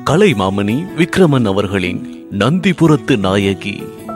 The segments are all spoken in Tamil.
கலைமாமணி விக்ரமன் அவர்களின் நந்திபுரத்து நாயகி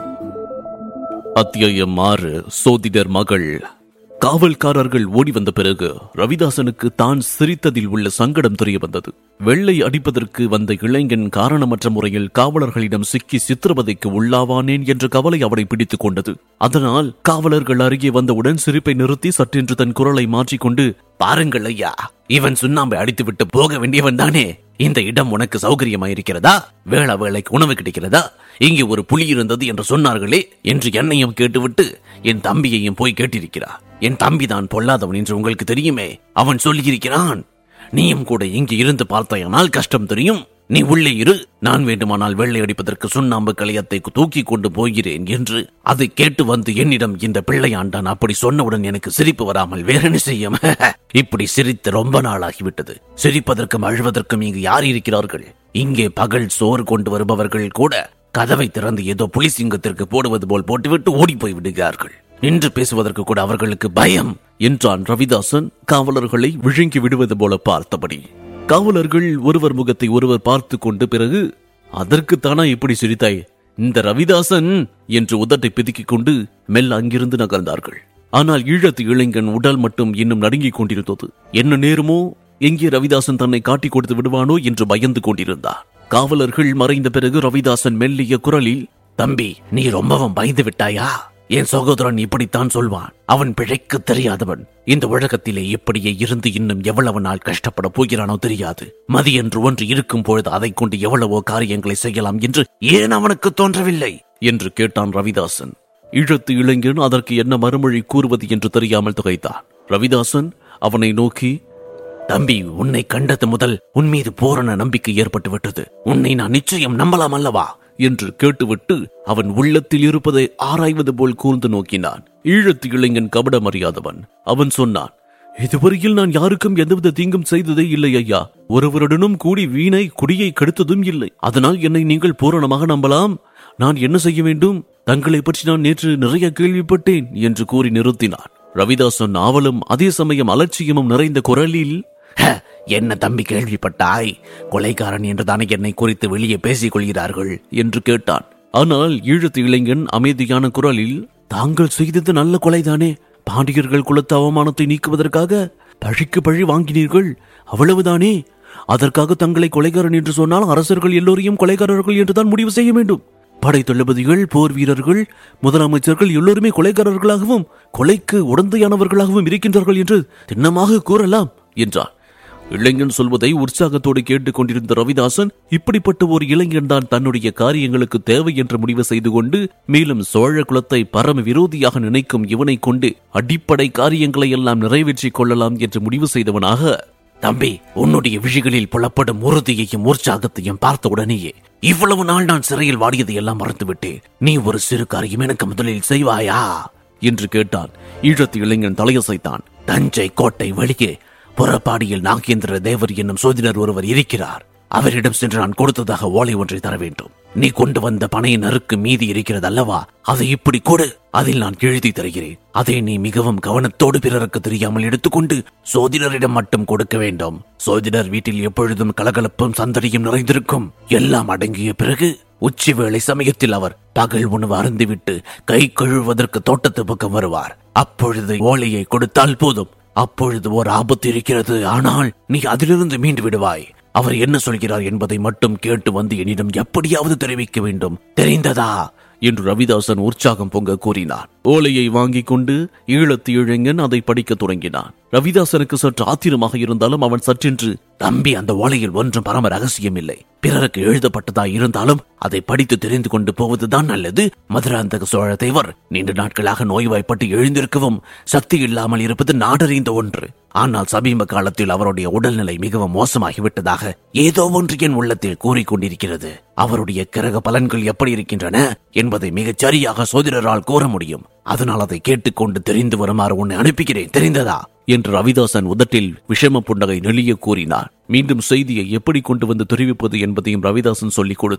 அத்தியாயம் ஆறு சோதிடர் மகள் காவல்காரர்கள் ஓடி வந்த பிறகு ரவிதாசனுக்கு தான் சிரித்ததில் உள்ள சங்கடம் தெரிய வந்தது வெள்ளை அடிப்பதற்கு வந்த இளைஞன் காரணமற்ற முறையில் காவலர்களிடம் சிக்கி சித்திரவதைக்கு உள்ளாவானேன் என்ற கவலை அவனை பிடித்துக் கொண்டது அதனால் காவலர்கள் அருகே வந்தவுடன் சிரிப்பை நிறுத்தி சற்றென்று தன் குரலை மாற்றிக்கொண்டு பாருங்கள் ஐயா இவன் சுண்ணாம்பை அடித்துவிட்டு போக வேண்டியவன் தானே இந்த இடம் உனக்கு சௌகரியமாயிருக்கிறதா வேளா வேலைக்கு உணவு கிடைக்கிறதா இங்கே ஒரு புலி இருந்தது என்று சொன்னார்களே என்று என்னையும் கேட்டுவிட்டு என் தம்பியையும் போய் கேட்டிருக்கிறார் என் தம்பி தான் பொல்லாதவன் என்று உங்களுக்கு தெரியுமே அவன் சொல்லியிருக்கிறான் நீயும் கூட இங்கே இருந்து பார்த்தாயானால் கஷ்டம் தெரியும் நீ உள்ளே இரு நான் வேண்டுமானால் வெள்ளை அடிப்பதற்கு சுண்ணாம்பு கலையத்தை தூக்கி கொண்டு போகிறேன் என்று அதை கேட்டு வந்து என்னிடம் இந்த பிள்ளையாண்டான் அப்படி சொன்னவுடன் எனக்கு சிரிப்பு வராமல் வேற என்ன செய்யும் இப்படி சிரித்து ரொம்ப நாள் ஆகிவிட்டது சிரிப்பதற்கும் அழுவதற்கும் இங்கு யார் இருக்கிறார்கள் இங்கே பகல் சோறு கொண்டு வருபவர்கள் கூட கதவை திறந்து ஏதோ புலி சிங்கத்திற்கு போடுவது போல் போட்டுவிட்டு ஓடி போய் விடுகிறார்கள் நின்று பேசுவதற்கு கூட அவர்களுக்கு பயம் என்றான் ரவிதாசன் காவலர்களை விழுங்கி விடுவது போல பார்த்தபடி காவலர்கள் ஒருவர் முகத்தை ஒருவர் பார்த்து கொண்டு பிறகு அதற்குத்தானா இப்படி சிரித்தாய் இந்த ரவிதாசன் என்று உதட்டை பிதுக்கிக் கொண்டு மெல்ல அங்கிருந்து நகர்ந்தார்கள் ஆனால் ஈழத்து இளைஞன் உடல் மட்டும் இன்னும் நடுங்கிக் கொண்டிருந்தது என்ன நேருமோ எங்கே ரவிதாசன் தன்னை காட்டிக் கொடுத்து விடுவானோ என்று பயந்து கொண்டிருந்தார் காவலர்கள் மறைந்த பிறகு ரவிதாசன் மெல்லிய குரலில் தம்பி நீ ரொம்பவும் பயந்து விட்டாயா என் சகோதரன் இப்படித்தான் சொல்வான் அவன் பிழைக்க தெரியாதவன் இந்த உலகத்திலே இப்படியே இருந்து இன்னும் எவ்வளவு நாள் கஷ்டப்பட போகிறானோ தெரியாது மதி என்று ஒன்று இருக்கும் பொழுது அதைக் கொண்டு எவ்வளவோ காரியங்களை செய்யலாம் என்று ஏன் அவனுக்கு தோன்றவில்லை என்று கேட்டான் ரவிதாசன் ஈழத்து இளைஞன் அதற்கு என்ன மறுமொழி கூறுவது என்று தெரியாமல் துகைத்தான் ரவிதாசன் அவனை நோக்கி தம்பி உன்னை கண்டது முதல் உன் மீது பூரண நம்பிக்கை ஏற்பட்டு விட்டது உன்னை நான் நிச்சயம் நம்பலாம் அல்லவா என்று கேட்டுவிட்டு அவன் உள்ளத்தில் இருப்பதை ஆராய்வது போல் கூர்ந்து நோக்கினான் ஈழத்து இளைஞன் கபடம் அறியாதவன் அவன் சொன்னான் இதுவரையில் நான் யாருக்கும் எந்தவித தீங்கும் செய்ததே இல்லை ஐயா ஒருவருடனும் கூடி வீணை குடியை கெடுத்ததும் இல்லை அதனால் என்னை நீங்கள் பூரணமாக நம்பலாம் நான் என்ன செய்ய வேண்டும் தங்களை பற்றி நான் நேற்று நிறைய கேள்விப்பட்டேன் என்று கூறி நிறுத்தினான் ரவிதாசன் ஆவலும் அதே சமயம் அலட்சியமும் நிறைந்த குரலில் "ஹ, என்ன தம்பி கேள்விப்பட்டாய் கொலைகாரன் என்றுதானே என்னை குறித்து வெளியே பேசிக் கொள்கிறார்கள் என்று கேட்டான் ஆனால் ஈழத்து இளைஞன் அமைதியான குரலில் தாங்கள் செய்தது நல்ல கொலைதானே பாண்டியர்கள் குலத்து அவமானத்தை நீக்குவதற்காக பழிக்கு பழி வாங்கினீர்கள் அவ்வளவுதானே அதற்காக தங்களை கொலைகாரன் என்று சொன்னால் அரசர்கள் எல்லோரையும் கொலைகாரர்கள் என்றுதான் முடிவு செய்ய வேண்டும் படை தளபதிகள் போர் வீரர்கள் முதலமைச்சர்கள் எல்லோருமே கொலைகாரர்களாகவும் கொலைக்கு உடந்தையானவர்களாகவும் இருக்கின்றார்கள் என்று திண்ணமாக கூறலாம் என்றார் இளைஞன் சொல்வதை உற்சாகத்தோடு கேட்டுக் கொண்டிருந்த ரவிதாசன் இப்படிப்பட்ட ஒரு இளைஞன் தான் தன்னுடைய காரியங்களுக்கு தேவை என்று முடிவு செய்து கொண்டு மேலும் சோழ குலத்தை பரம விரோதியாக நினைக்கும் இவனை கொண்டு அடிப்படை காரியங்களை எல்லாம் நிறைவேற்றிக் கொள்ளலாம் என்று முடிவு செய்தவனாக தம்பி உன்னுடைய விழிகளில் புலப்படும் உறுதியையும் உற்சாகத்தையும் பார்த்த உடனேயே இவ்வளவு நாள் நான் சிறையில் வாடியதை எல்லாம் மறந்துவிட்டேன் நீ ஒரு சிறு காரியம் எனக்கு முதலில் செய்வாயா என்று கேட்டான் ஈழத்து இளைஞன் தலையசைத்தான் தஞ்சை கோட்டை வெளியே புறப்பாடியில் நாகேந்திர தேவர் என்னும் சோதிடர் ஒருவர் இருக்கிறார் அவரிடம் சென்று நான் கொடுத்ததாக ஓலை ஒன்றை தர வேண்டும் நீ கொண்டு வந்த பனையின் நறுக்கு மீதி இருக்கிறது அல்லவா அதை இப்படி கொடு அதில் நான் எழுதி தருகிறேன் அதை நீ மிகவும் கவனத்தோடு பிறருக்கு தெரியாமல் எடுத்துக்கொண்டு சோதிடரிடம் மட்டும் கொடுக்க வேண்டும் சோதிடர் வீட்டில் எப்பொழுதும் கலகலப்பும் சந்தடியும் நிறைந்திருக்கும் எல்லாம் அடங்கிய பிறகு உச்சி வேளை சமயத்தில் அவர் பகல் உணவு அருந்திவிட்டு கை கழுவுவதற்கு தோட்டத்து பக்கம் வருவார் அப்பொழுது ஓலையை கொடுத்தால் போதும் அப்பொழுது ஒரு ஆபத்து இருக்கிறது ஆனால் நீ அதிலிருந்து மீண்டு விடுவாய் அவர் என்ன சொல்கிறார் என்பதை மட்டும் கேட்டு வந்து என்னிடம் எப்படியாவது தெரிவிக்க வேண்டும் தெரிந்ததா என்று ரவிதாசன் உற்சாகம் பொங்க கூறினார் ஓலையை வாங்கிக் கொண்டு ஈழத்து இளைஞன் அதை படிக்க தொடங்கினான் ரவிதாசனுக்கு சற்று ஆத்திரமாக இருந்தாலும் அவன் சற்றென்று தம்பி அந்த ஓலையில் ஒன்றும் பரம ரகசியம் இல்லை பிறருக்கு எழுதப்பட்டதா இருந்தாலும் அதை படித்து தெரிந்து கொண்டு போவதுதான் நல்லது மதுராந்தக சோழ தேவர் நீண்ட நாட்களாக நோய்வாய்ப்பட்டு எழுந்திருக்கவும் சக்தி இல்லாமல் இருப்பது நாடறிந்த ஒன்று ஆனால் சமீப காலத்தில் அவருடைய உடல்நிலை மிகவும் மோசமாகிவிட்டதாக ஏதோ ஒன்று என் உள்ளத்தில் கூறிக்கொண்டிருக்கிறது அவருடைய கிரக பலன்கள் எப்படி இருக்கின்றன என்பதை மிகச் சரியாக சோதிடரால் கூற முடியும் அதனால் அதை கேட்டுக்கொண்டு தெரிந்து வருமாறு உன்னை அனுப்புகிறேன் தெரிந்ததா என்று ரவிதாசன் உதட்டில் விஷம புன்னகை நெளிய கூறினார் மீண்டும் செய்தியை எப்படி கொண்டு வந்து தெரிவிப்பது என்பதையும் ரவிதாசன் சொல்லிக் கொடுத்தான்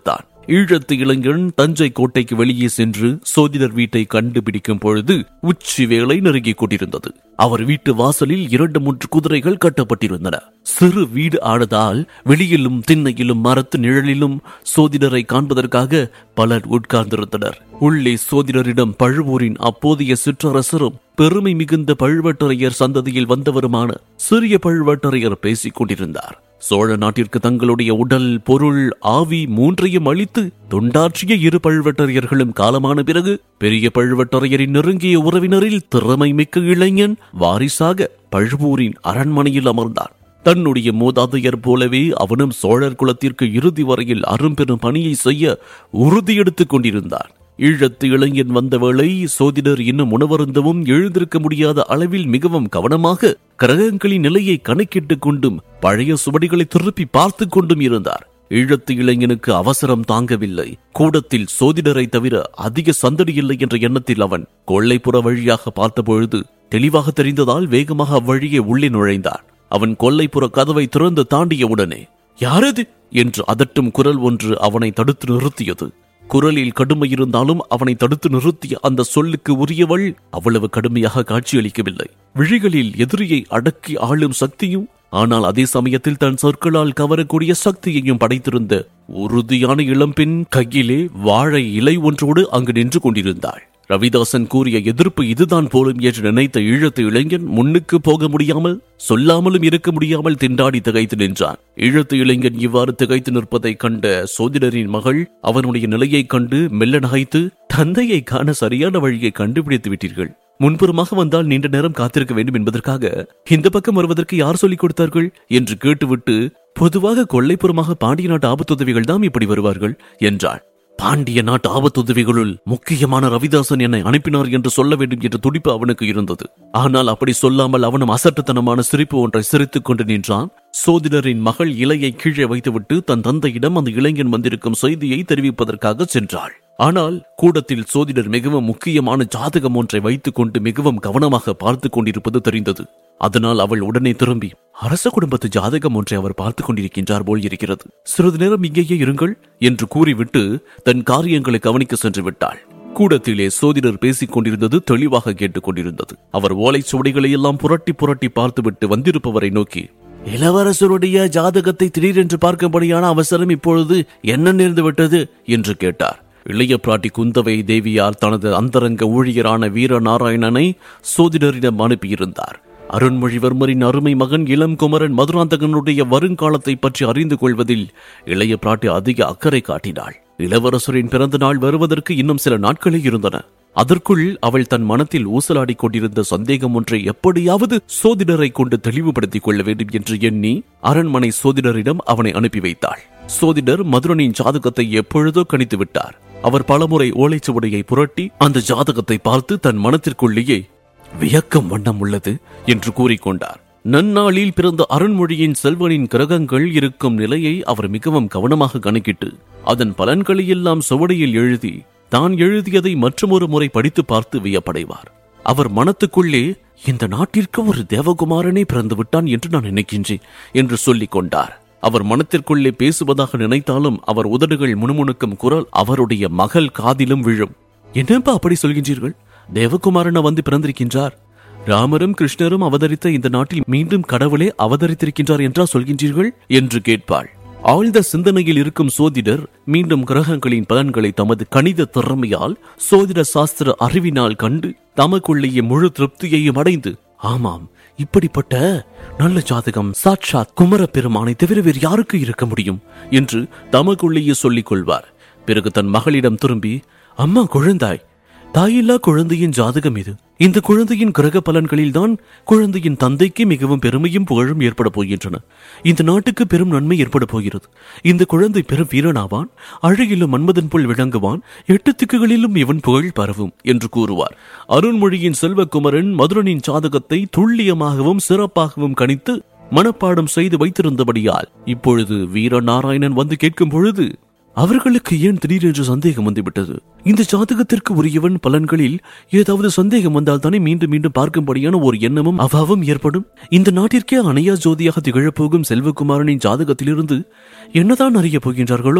ஈழத்து இளைஞன் தஞ்சை கோட்டைக்கு வெளியே சென்று சோதிடர் வீட்டை கண்டுபிடிக்கும் பொழுது உச்சி வேளை நெருங்கிக் கொண்டிருந்தது அவர் வீட்டு வாசலில் இரண்டு மூன்று குதிரைகள் கட்டப்பட்டிருந்தன சிறு வீடு ஆனதால் வெளியிலும் திண்ணையிலும் மரத்து நிழலிலும் சோதிடரை காண்பதற்காக பலர் உட்கார்ந்திருந்தனர் உள்ளே சோதிடரிடம் பழுவூரின் அப்போதைய சிற்றரசரும் பெருமை மிகுந்த பழுவட்டரையர் சந்ததியில் வந்தவருமான சிறிய பழுவட்டரையர் பேசிக் கொண்டிருந்தார் சோழ நாட்டிற்கு தங்களுடைய உடல் பொருள் ஆவி மூன்றையும் அளித்து தொண்டாற்றிய இரு பழுவட்டரையர்களும் காலமான பிறகு பெரிய பழுவட்டரையரின் நெருங்கிய உறவினரில் திறமை மிக்க இளைஞன் வாரிசாக பழுவூரின் அரண்மனையில் அமர்ந்தான் தன்னுடைய மூதாதையர் போலவே அவனும் சோழர் குலத்திற்கு இறுதி வரையில் அரும்பெரும் பணியை செய்ய உறுதியெடுத்துக் கொண்டிருந்தான் ஈழத்து இளைஞன் வந்த வேளை சோதிடர் இன்னும் உணவருந்தவும் எழுந்திருக்க முடியாத அளவில் மிகவும் கவனமாக கிரகங்களின் நிலையை கணக்கிட்டுக் கொண்டும் பழைய சுவடிகளை திருப்பி பார்த்துக் கொண்டும் இருந்தார் ஈழத்து இளைஞனுக்கு அவசரம் தாங்கவில்லை கூடத்தில் சோதிடரை தவிர அதிக சந்தடி இல்லை என்ற எண்ணத்தில் அவன் கொள்ளைப்புற வழியாக பார்த்தபொழுது தெளிவாக தெரிந்ததால் வேகமாக அவ்வழியே உள்ளே நுழைந்தான் அவன் கொல்லைப்புற கதவை திறந்து தாண்டிய உடனே யாரது என்று அதட்டும் குரல் ஒன்று அவனை தடுத்து நிறுத்தியது குரலில் கடுமை இருந்தாலும் அவனை தடுத்து நிறுத்திய அந்த சொல்லுக்கு உரியவள் அவ்வளவு கடுமையாக காட்சியளிக்கவில்லை விழிகளில் எதிரியை அடக்கி ஆளும் சக்தியும் ஆனால் அதே சமயத்தில் தன் சொற்களால் கவரக்கூடிய சக்தியையும் படைத்திருந்த உறுதியான இளம்பெண் கையிலே வாழை இலை ஒன்றோடு அங்கு நின்று கொண்டிருந்தாள் ரவிதாசன் கூறிய எதிர்ப்பு இதுதான் போலும் என்று நினைத்த ஈழத்து இளைஞன் முன்னுக்கு போக முடியாமல் சொல்லாமலும் இருக்க முடியாமல் திண்டாடி திகைத்து நின்றான் ஈழத்து இளைஞன் இவ்வாறு திகைத்து நிற்பதைக் கண்ட சோதிடரின் மகள் அவனுடைய நிலையைக் கண்டு மெல்ல நகைத்து தந்தையை காண சரியான வழியை கண்டுபிடித்து விட்டீர்கள் முன்புறமாக வந்தால் நீண்ட நேரம் காத்திருக்க வேண்டும் என்பதற்காக இந்த பக்கம் வருவதற்கு யார் சொல்லிக் கொடுத்தார்கள் என்று கேட்டுவிட்டு பொதுவாக கொள்ளைப்புறமாக பாண்டிய நாட்டு ஆபத்துதவிகள் தான் இப்படி வருவார்கள் என்றாள் பாண்டிய நாட்டு ஆபத்துதவிகளுள் முக்கியமான ரவிதாசன் என்னை அனுப்பினார் என்று சொல்ல வேண்டும் என்ற துடிப்பு அவனுக்கு இருந்தது ஆனால் அப்படி சொல்லாமல் அவனும் அசட்டுத்தனமான சிரிப்பு ஒன்றை சிரித்துக் கொண்டு நின்றான் சோதிடரின் மகள் இலையை கீழே வைத்துவிட்டு தன் தந்தையிடம் அந்த இளைஞன் வந்திருக்கும் செய்தியை தெரிவிப்பதற்காக சென்றாள் ஆனால் கூடத்தில் சோதிடர் மிகவும் முக்கியமான ஜாதகம் ஒன்றை வைத்துக் கொண்டு மிகவும் கவனமாக பார்த்துக் கொண்டிருப்பது தெரிந்தது அதனால் அவள் உடனே திரும்பி அரச குடும்பத்து ஜாதகம் ஒன்றை அவர் பார்த்துக் கொண்டிருக்கின்றார் போல் இருக்கிறது சிறிது நேரம் இங்கேயே இருங்கள் என்று கூறிவிட்டு தன் காரியங்களை கவனிக்க சென்று விட்டாள் கூடத்திலே சோதிடர் பேசிக் கொண்டிருந்தது தெளிவாக கேட்டுக் கொண்டிருந்தது அவர் ஓலைச் சுவடிகளை எல்லாம் புரட்டி புரட்டி பார்த்துவிட்டு வந்திருப்பவரை நோக்கி இளவரசருடைய ஜாதகத்தை திடீரென்று பார்க்கும்படியான அவசரம் இப்பொழுது என்ன நேர்ந்து விட்டது என்று கேட்டார் இளைய பிராட்டி குந்தவை தேவியார் தனது அந்தரங்க ஊழியரான வீரநாராயணனை சோதிடரிடம் அனுப்பியிருந்தார் அருண்மொழிவர்மரின் அருமை மகன் இளம் குமரன் மதுராந்தகனுடைய வருங்காலத்தை பற்றி அறிந்து கொள்வதில் இளைய பிராட்டி அதிக அக்கறை காட்டினாள் இளவரசரின் பிறந்த நாள் வருவதற்கு இன்னும் சில நாட்களே இருந்தன அதற்குள் அவள் தன் மனத்தில் ஊசலாடிக் கொண்டிருந்த சந்தேகம் ஒன்றை எப்படியாவது சோதிடரை கொண்டு தெளிவுபடுத்திக் கொள்ள வேண்டும் என்று எண்ணி அரண்மனை சோதிடரிடம் அவனை அனுப்பி வைத்தாள் சோதிடர் மதுரனின் ஜாதகத்தை எப்பொழுதோ கணித்து விட்டார் அவர் பலமுறை ஓலைச்சுவடியை புரட்டி அந்த ஜாதகத்தை பார்த்து தன் மனத்திற்குள்ளேயே வியக்கம் வண்ணம் உள்ளது என்று கூறிக்கொண்டார் நன்னாளில் பிறந்த அருண்மொழியின் செல்வனின் கிரகங்கள் இருக்கும் நிலையை அவர் மிகவும் கவனமாக கணக்கிட்டு அதன் பலன்களை எல்லாம் சுவடியில் எழுதி தான் எழுதியதை மற்றொரு முறை படித்து பார்த்து வியப்படைவார் அவர் மனத்துக்குள்ளே இந்த நாட்டிற்கு ஒரு தேவகுமாரனே பிறந்து விட்டான் என்று நான் நினைக்கின்றேன் என்று சொல்லிக் கொண்டார் அவர் மனத்திற்குள்ளே பேசுவதாக நினைத்தாலும் அவர் உதடுகள் முணுமுணுக்கும் குரல் அவருடைய மகள் காதிலும் விழும் என்னப்பா அப்படி சொல்கின்றீர்கள் தேவகுமாரன வந்து பிறந்திருக்கின்றார் ராமரும் கிருஷ்ணரும் அவதரித்த இந்த நாட்டில் மீண்டும் கடவுளே அவதரித்திருக்கின்றார் என்றா சொல்கின்றீர்கள் என்று கேட்பாள் ஆழ்ந்த சிந்தனையில் இருக்கும் சோதிடர் மீண்டும் கிரகங்களின் பலன்களை தமது கணித திறமையால் சோதிட சாஸ்திர அறிவினால் கண்டு தமக்குள்ளேயே முழு திருப்தியையும் அடைந்து ஆமாம் இப்படிப்பட்ட நல்ல ஜாதகம் சாட்சாத் குமர பெருமானை தவிர வேறு யாருக்கு இருக்க முடியும் என்று தமக்குள்ளேயே சொல்லிக் கொள்வார் பிறகு தன் மகளிடம் திரும்பி அம்மா குழந்தாய் தாயில்லா குழந்தையின் ஜாதகம் இது இந்த குழந்தையின் கிரக பலன்களில் தான் குழந்தையின் தந்தைக்கு மிகவும் பெருமையும் புகழும் ஏற்பட போகின்றன இந்த நாட்டுக்கு பெரும் நன்மை ஏற்பட போகிறது இந்த குழந்தை பெரும் வீரனாவான் அழகிலும் மன்மதன் போல் விளங்குவான் எட்டு திக்குகளிலும் இவன் புகழ் பரவும் என்று கூறுவார் அருண்மொழியின் செல்வகுமரன் மதுரனின் ஜாதகத்தை துல்லியமாகவும் சிறப்பாகவும் கணித்து மனப்பாடம் செய்து வைத்திருந்தபடியால் இப்பொழுது வீரநாராயணன் வந்து கேட்கும் பொழுது அவர்களுக்கு ஏன் திடீரென்று சந்தேகம் வந்துவிட்டது இந்த ஜாதகத்திற்கு உரியவன் பலன்களில் ஏதாவது சந்தேகம் வந்தால் தானே மீண்டும் மீண்டும் பார்க்கும்படியான ஒரு எண்ணமும் அபாவம் ஏற்படும் இந்த நாட்டிற்கே அணையா ஜோதியாக திகழப் போகும் செல்வகுமாரனின் ஜாதகத்திலிருந்து என்னதான் அறியப் போகின்றார்களோ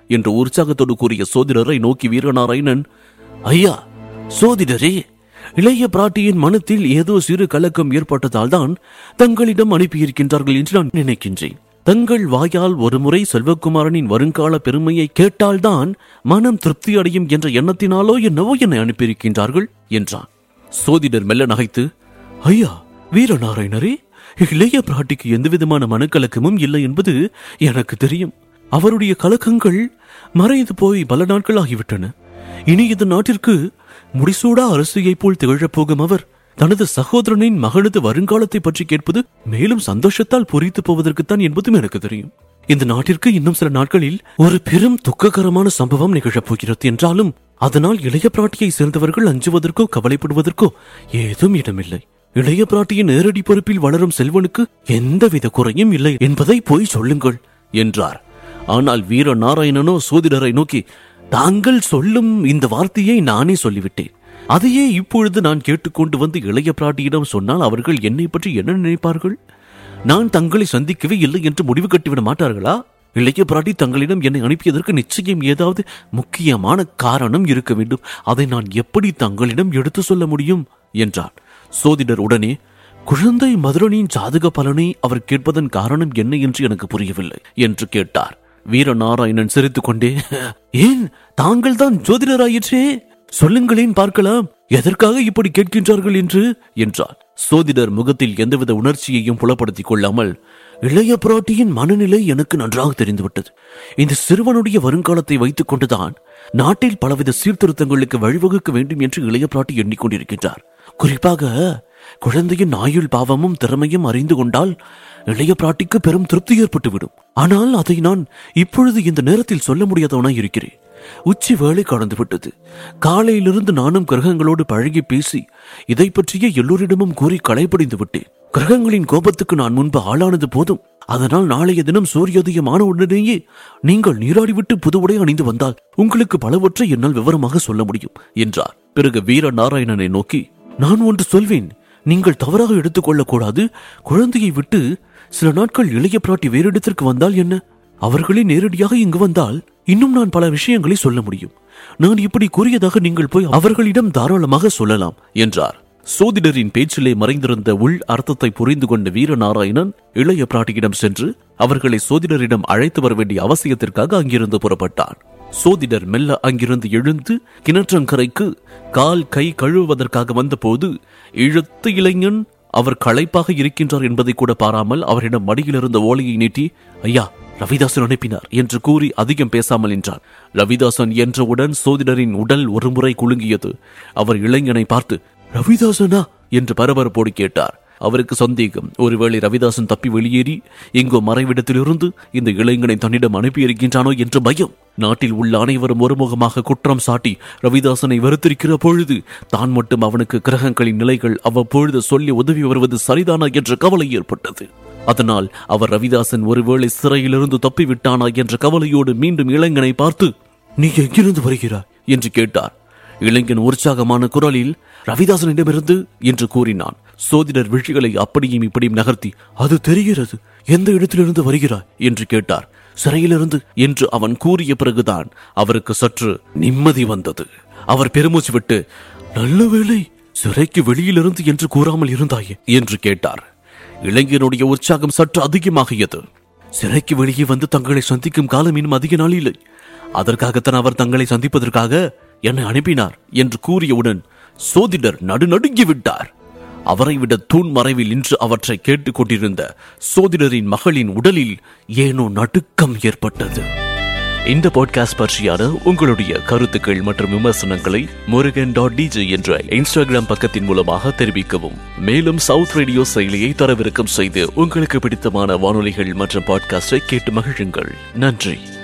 என்று உற்சாகத்தோடு கூறிய சோதிடரை நோக்கி வீரநாராயணன் ஐயா சோதிடரே இளைய பிராட்டியின் மனத்தில் ஏதோ சிறு கலக்கம் ஏற்பட்டதால் தான் தங்களிடம் அனுப்பியிருக்கின்றார்கள் என்று நான் நினைக்கின்றேன் தங்கள் வாயால் ஒருமுறை செல்வகுமாரனின் வருங்கால பெருமையை கேட்டால்தான் மனம் திருப்தி அடையும் என்ற எண்ணத்தினாலோ என்னவோ என்னை அனுப்பியிருக்கின்றார்கள் என்றான் சோதிடர் மெல்ல நகைத்து ஐயா வீரநாராயணரே இளைய பிராட்டிக்கு எந்தவிதமான மனக்கலக்கமும் இல்லை என்பது எனக்கு தெரியும் அவருடைய கலக்கங்கள் மறைந்து போய் பல நாட்கள் ஆகிவிட்டன இனி இந்த நாட்டிற்கு முடிசூடா அரசியைப் போல் திகழப் போகும் அவர் தனது சகோதரனின் மகனது வருங்காலத்தை பற்றி கேட்பது மேலும் சந்தோஷத்தால் பொறித்து போவதற்குத்தான் என்பதும் எனக்கு தெரியும் இந்த நாட்டிற்கு இன்னும் சில நாட்களில் ஒரு பெரும் துக்ககரமான சம்பவம் நிகழப் போகிறது என்றாலும் அதனால் இளைய பிராட்டியை சேர்ந்தவர்கள் அஞ்சுவதற்கோ கவலைப்படுவதற்கோ ஏதும் இடமில்லை இளைய பிராட்டியின் நேரடி பொறுப்பில் வளரும் செல்வனுக்கு எந்தவித குறையும் இல்லை என்பதை போய் சொல்லுங்கள் என்றார் ஆனால் வீர நாராயணனோ சோதிடரை நோக்கி தாங்கள் சொல்லும் இந்த வார்த்தையை நானே சொல்லிவிட்டேன் அதையே இப்பொழுது நான் கேட்டுக்கொண்டு வந்து இளைய பிராட்டியிடம் சொன்னால் அவர்கள் என்னை பற்றி என்ன நினைப்பார்கள் நான் தங்களை சந்திக்கவே இல்லை என்று முடிவு கட்டிவிட மாட்டார்களா இளைய பிராட்டி தங்களிடம் என்னை அனுப்பியதற்கு நிச்சயம் ஏதாவது முக்கியமான காரணம் இருக்க வேண்டும் அதை நான் எப்படி தங்களிடம் எடுத்து சொல்ல முடியும் என்றார் சோதிடர் உடனே குழந்தை மதுரனின் ஜாதக பலனை அவர் கேட்பதன் காரணம் என்ன என்று எனக்கு புரியவில்லை என்று கேட்டார் வீரநாராயணன் சிரித்துக் கொண்டே ஏன் தாங்கள் தான் ஜோதிடராயிற்றே சொல்லுங்களேன் பார்க்கலாம் எதற்காக இப்படி கேட்கின்றார்கள் என்று என்றார் சோதிடர் முகத்தில் எந்தவித உணர்ச்சியையும் புலப்படுத்திக் கொள்ளாமல் இளைய பிராட்டியின் மனநிலை எனக்கு நன்றாக தெரிந்துவிட்டது இந்த சிறுவனுடைய வருங்காலத்தை வைத்துக் கொண்டுதான் நாட்டில் பலவித சீர்திருத்தங்களுக்கு வழிவகுக்க வேண்டும் என்று இளைய பிராட்டி எண்ணிக்கொண்டிருக்கின்றார் குறிப்பாக குழந்தையின் ஆயுள் பாவமும் திறமையும் அறிந்து கொண்டால் இளைய பிராட்டிக்கு பெரும் திருப்தி ஏற்பட்டுவிடும் ஆனால் அதை நான் இப்பொழுது இந்த நேரத்தில் சொல்ல முடியாதவனாய் இருக்கிறேன் உச்சி வேலை கடந்து விட்டது காலையிலிருந்து நானும் கிரகங்களோடு பழகி பேசி இதை பற்றிய எல்லோரிடமும் கூறி களைப்படைந்து விட்டேன் கிரகங்களின் கோபத்துக்கு நான் முன்பு ஆளானது போதும் அதனால் நாளைய தினம் சூரியோதயம் ஆன உடனேயே நீங்கள் நீராடிவிட்டு புது உடை அணிந்து வந்தால் உங்களுக்கு பலவற்றை என்னால் விவரமாக சொல்ல முடியும் என்றார் பிறகு வீர நாராயணனை நோக்கி நான் ஒன்று சொல்வேன் நீங்கள் தவறாக எடுத்துக்கொள்ளக் கூடாது குழந்தையை விட்டு சில நாட்கள் இளைய பிராட்டி வேறு இடத்திற்கு வந்தால் என்ன அவர்களே நேரடியாக இங்கு வந்தால் இன்னும் நான் பல விஷயங்களை சொல்ல முடியும் நான் இப்படி கூறியதாக நீங்கள் போய் அவர்களிடம் தாராளமாக சொல்லலாம் என்றார் சோதிடரின் பேச்சிலே மறைந்திருந்த உள் அர்த்தத்தை புரிந்து கொண்ட வீரநாராயணன் இளைய பிராட்டியிடம் சென்று அவர்களை சோதிடரிடம் அழைத்து வர வேண்டிய அவசியத்திற்காக அங்கிருந்து புறப்பட்டான் சோதிடர் மெல்ல அங்கிருந்து எழுந்து கிணற்றங்கரைக்கு கால் கை கழுவுவதற்காக வந்தபோது இழுத்த இளைஞன் அவர் களைப்பாக இருக்கின்றார் என்பதை கூட பாராமல் அவரிடம் மடியில் இருந்த ஓலையை நீட்டி ஐயா ரவிதாசன் அனுப்பினார் என்று கூறி அதிகம் பேசாமல் என்றார் ரவிதாசன் என்றவுடன் சோதிடரின் உடல் ஒருமுறை குலுங்கியது அவர் இளைஞனை பார்த்து ரவிதாசனா என்று பரபரப்போடு கேட்டார் அவருக்கு சந்தேகம் ஒருவேளை ரவிதாசன் தப்பி வெளியேறி எங்கோ மறைவிடத்திலிருந்து இந்த இளைஞனை தன்னிடம் அனுப்பியிருக்கின்றானோ என்று பயம் நாட்டில் உள்ள அனைவரும் ஒருமுகமாக குற்றம் சாட்டி ரவிதாசனை வெறுத்திருக்கிற பொழுது தான் மட்டும் அவனுக்கு கிரகங்களின் நிலைகள் அவ்வப்பொழுது சொல்லி உதவி வருவது சரிதானா என்ற கவலை ஏற்பட்டது அதனால் அவர் ரவிதாசன் ஒருவேளை சிறையிலிருந்து தப்பி விட்டானா என்ற கவலையோடு மீண்டும் இளைஞனை பார்த்து நீ எங்கிருந்து வருகிறாய் என்று கேட்டார் இளைஞன் உற்சாகமான குரலில் ரவிதாசனிடமிருந்து என்று கூறினான் சோதிடர் விழிகளை அப்படியும் இப்படியும் நகர்த்தி அது தெரிகிறது எந்த இடத்திலிருந்து வருகிறாய் என்று கேட்டார் சிறையிலிருந்து என்று அவன் கூறிய பிறகுதான் அவருக்கு சற்று நிம்மதி வந்தது அவர் பெருமூச்சு விட்டு நல்ல வேளை சிறைக்கு வெளியிலிருந்து என்று கூறாமல் இருந்தாயே என்று கேட்டார் இளைஞனுடைய உற்சாகம் சற்று அதிகமாகியது சிறைக்கு வெளியே வந்து தங்களை சந்திக்கும் காலம் இன்னும் அதிக நாள் இல்லை அதற்காகத்தான் அவர் தங்களை சந்திப்பதற்காக என்னை அனுப்பினார் என்று கூறியவுடன் சோதிடர் நடுநடுங்கி விட்டார் அவரை விட தூண் மறைவில் நின்று அவற்றை கேட்டுக் கொண்டிருந்த சோதிடரின் மகளின் உடலில் ஏனோ நடுக்கம் ஏற்பட்டது இந்த பாட்காஸ்ட் பற்றியான உங்களுடைய கருத்துக்கள் மற்றும் விமர்சனங்களை முருகன் டாட் டிஜே என்ற இன்ஸ்டாகிராம் பக்கத்தின் மூலமாக தெரிவிக்கவும் மேலும் சவுத் ரேடியோ செயலியை தரவிறக்கம் செய்து உங்களுக்கு பிடித்தமான வானொலிகள் மற்றும் பாட்காஸ்டை கேட்டு மகிழுங்கள் நன்றி